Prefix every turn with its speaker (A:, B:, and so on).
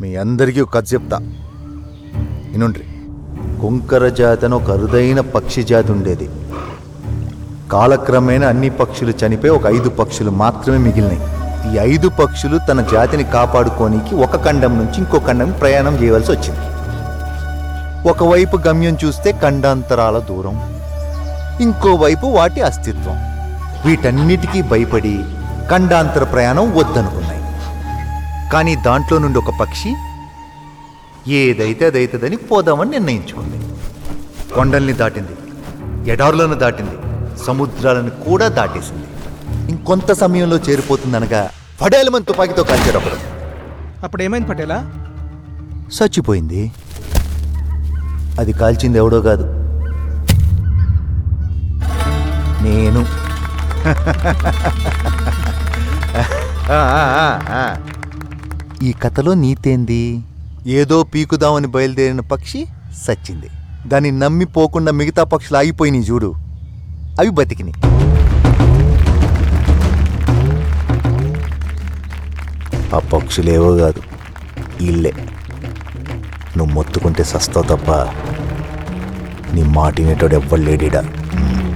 A: మీ అందరికీ ఒక కథ చెప్తా వినుండ్రి కుంకర జాతి అని ఒక అరుదైన పక్షి జాతి ఉండేది కాలక్రమేణా అన్ని పక్షులు చనిపోయి ఒక ఐదు పక్షులు మాత్రమే మిగిలినాయి ఈ ఐదు పక్షులు తన జాతిని కాపాడుకోనికి ఒక ఖండం నుంచి ఇంకో ఖండం ప్రయాణం చేయవలసి వచ్చింది ఒకవైపు గమ్యం చూస్తే ఖండాంతరాల దూరం ఇంకోవైపు వాటి అస్తిత్వం వీటన్నిటికీ భయపడి ఖండాంతర ప్రయాణం వద్దనుకున్నాయి కానీ దాంట్లో నుండి ఒక పక్షి ఏదైతే అదైతుందని పోదామని నిర్ణయించుకుంది కొండల్ని దాటింది ఎడారులను దాటింది సముద్రాలను కూడా దాటేసింది ఇంకొంత సమయంలో చేరిపోతుందనగా పడేలమని తుపాకీతో కాల్చారు ఒకడు
B: అప్పుడు ఏమైంది పటేలా
A: చచ్చిపోయింది అది కాల్చింది ఎవడో కాదు నేను ఆ, ఆ, ఆ, ఆ. ఈ కథలో నీతేంది ఏదో పీకుదామని బయలుదేరిన పక్షి సచ్చింది దాన్ని నమ్మి పోకుండా మిగతా పక్షులు ఆగిపోయినాయి చూడు అవి బతికినాయి ఆ పక్షులేవో కాదు ఇల్లే నువ్వు మొత్తుకుంటే సస్తావు తప్ప నీ మాట వినేటోడు ఎవ్వడు లేడీడా